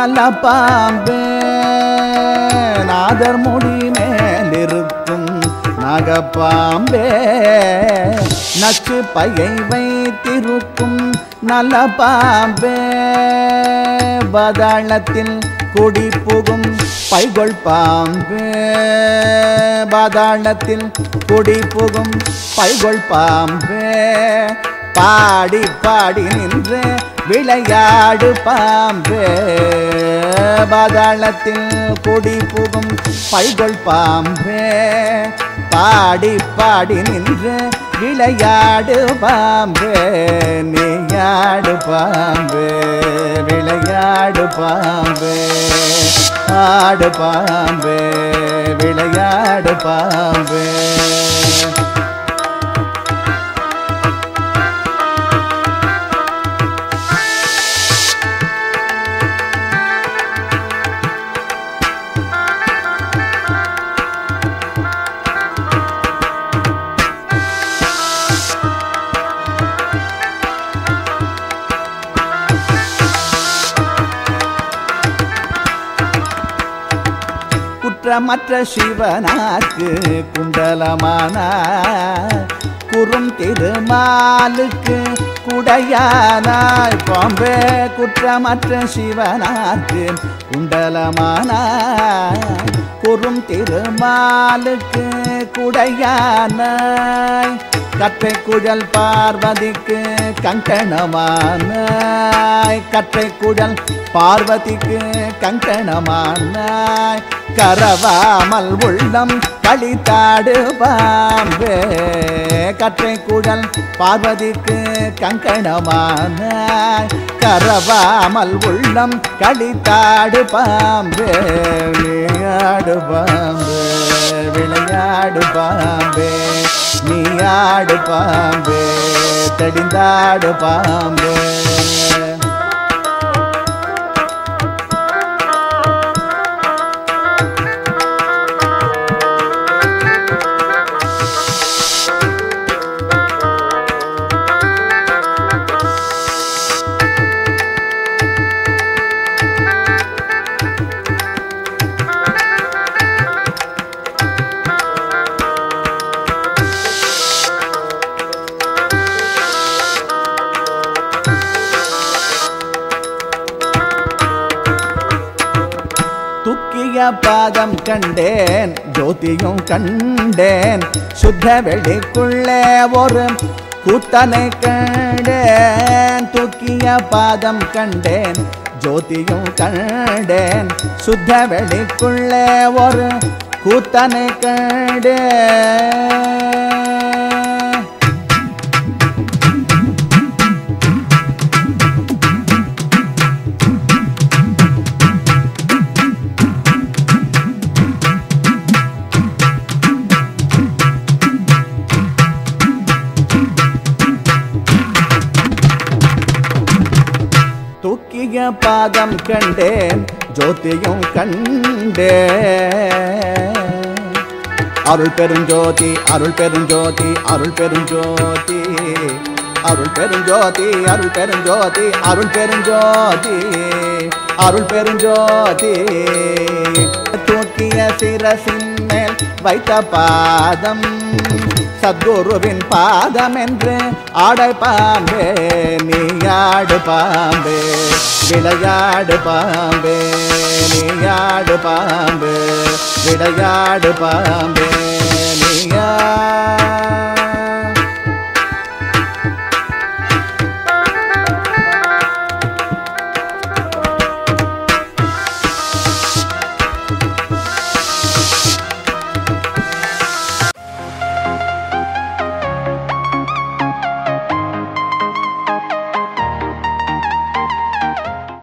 நல்ல பாம்பே நாதர் முடி மேலிருக்கும் நாகப்பாம்பே நச்சு பையை வைத்திருக்கும் நல்ல பாம்பே பாதாளத்தில் குடி புகும் பைகொள் பாம்பே பாதாளத்தில் குடி புகும் பைகொள் பாம்பே பாடி பாடி நின்று விளையாடு பாம்பே பாதாளத்தில் கொடி புகும் பைகொள் பாம்பே பாடி பாடி நின்று விளையாடு பாம்பே நீயாடு பாம்பே விளையாடு பாம்பே ஆடு பாம்பே விளையாடு பாம்பே குற்றமற்ற சிவனாக்கு குண்டலமான குறும் திருமாலுக்கு குடையானாய் பாம்பே குற்றமற்ற சிவனாக்கு குண்டலமான குறும் திருமாலுக்கு குடையானாய் கற்றை குழல் பார்வதிக்கு கங்கணமானாய் கற்றை குழல் பார்வதிக்கு கங்கணமானாய் கரவாமல் உள்ளம் களித்தாடு பாம்பே கற்றை குழல் பார்வதிக்கு கங்கணமானாய் கரவாமல் உள்ளம் களித்தாடு பாம்பே விளையாடு பாம்பே விளையாடு பாம்பே நீ ஆடு பாம்பே தடிந்தாடு பாம்பே துக்கிய பாதம் கண்டேன் ஜோதியும் கண்டேன் சுத்த வெளிக்குள்ளே ஒரு கூத்தனை கண்டேன் துக்கிய பாதம் கண்டேன் ஜோதியும் கண்டேன் சுத்த வெளிக்குள்ளே ஒரு கூத்தனை கண்டேன் தூக்கிய பாதம் கண்டேன் ஜோதியும் கண்டேன் அருள் பெருஞ்சோதி அருள் பெருஞ்சோதி அருள் பெருஞ்சோதி அருள் பெருஞ்சோதி அருள் பெருஞ்சோதி அருள் பெருஞ்சோதி அருள் பெருஞ்சோதி தூக்கிய சிரசின் மேல் வைத்த பாதம் சத்குருவின் பாதம் என்று ஆடை பாம்பே நீ ஆடு பாம்பே விளையாடு பாம்பே நீ ஆடு பாம்பே விளையாடு பாம்பே நீ ஆ